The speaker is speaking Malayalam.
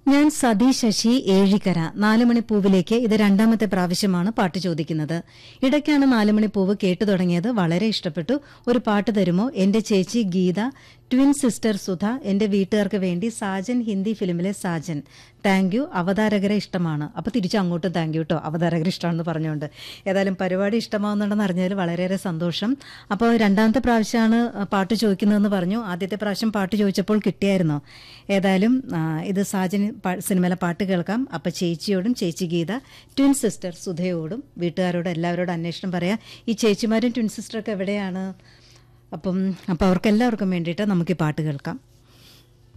ഞാൻ സതി ശശി ഏഴിക്കര നാലുമണിപ്പൂവിലേക്ക് ഇത് രണ്ടാമത്തെ പ്രാവശ്യമാണ് പാട്ട് ചോദിക്കുന്നത് ഇടയ്ക്കാണ് നാലുമണിപ്പൂവ് കേട്ടു തുടങ്ങിയത് വളരെ ഇഷ്ടപ്പെട്ടു ഒരു പാട്ട് തരുമോ എന്റെ ചേച്ചി ഗീത ട്വിൻ സിസ്റ്റർ സുധ എന്റെ വീട്ടുകാർക്ക് വേണ്ടി സാജൻ ഹിന്ദി ഫിലിമിലെ സാജൻ താങ്ക് യു അവതാരകരെ ഇഷ്ടമാണ് അപ്പൊ തിരിച്ചു അങ്ങോട്ടും താങ്ക് യു കേട്ടോ അവതാരകരെ ഇഷ്ടമാണെന്ന് പറഞ്ഞുകൊണ്ട് ഏതായാലും പരിപാടി ഇഷ്ടമാവുന്നുണ്ടെന്ന് അറിഞ്ഞതിൽ വളരെയേറെ സന്തോഷം അപ്പോൾ രണ്ടാമത്തെ പ്രാവശ്യമാണ് പാട്ട് ചോദിക്കുന്നതെന്ന് പറഞ്ഞു ആദ്യത്തെ പ്രാവശ്യം പാട്ട് ചോദിച്ചപ്പോൾ കിട്ടിയായിരുന്നോ ഏതായാലും ആ, ഇത് സാജൻ പ- സിനിമയിലെ പാട്ട് കേൾക്കാം അപ്പൊ ചേച്ചിയോടും ചേച്ചി ഗീത ട്വിൻ സിസ്റ്റർ സുധയോടും വീട്ടുകാരോടും എല്ലാവരോടും അന്വേഷണം പറയാം ഈ ചേച്ചിമാരും ട്വിൻ സിസ്റ്ററൊക്കെ എവിടെയാണ് അപ്പം അപ്പോൾ അവർക്ക് എല്ലാവർക്കും വേണ്ടിയിട്ട് നമുക്ക് ഈ പാട്ട് കേൾക്കാം